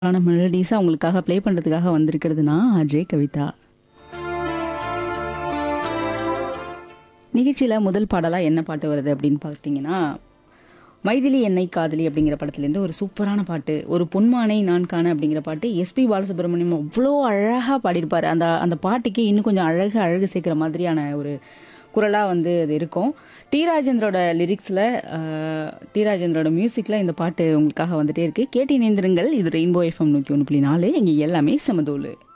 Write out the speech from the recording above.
ஆன மெலடிஸா உங்களுக்காக ப்ளே பண்றதுக்காக வந்திருக்கிறது நான் அஜய் கவிதா. நிகழ்ச்சியில முதல் பாடலா என்ன பாட்டு வருது அப்படின்னு பார்த்தீங்கன்னா, மைதிலி என்னை காதலி அப்படிங்கிற படத்துலேருந்து ஒரு சூப்பரான பாட்டு. ஒரு பொன்மானை நான் காண அப்படிங்கிற பாட்டு எஸ்பி பாலசுப்ரமணியம் அவ்வளோ அழகா பாடியிருப்பாரு. அந்த அந்த பாட்டுக்கே இன்னும் கொஞ்சம் அழகு அழகு சேர்க்கிற மாதிரியான ஒரு குரலா வந்து அது இருக்கும். டி ராஜேந்தரோட லிரிக்ஸ்ல அ டி ராஜேந்தரோட மியூசிக்ல இந்த பாட்டு உங்களுக்காக வந்துட்டே இருக்கு. கேட்டு இணைந்திருங்கள். இது ரெயின்போ எஃப்எம் 101.4 இங்க எல்லாமே சமதூளு.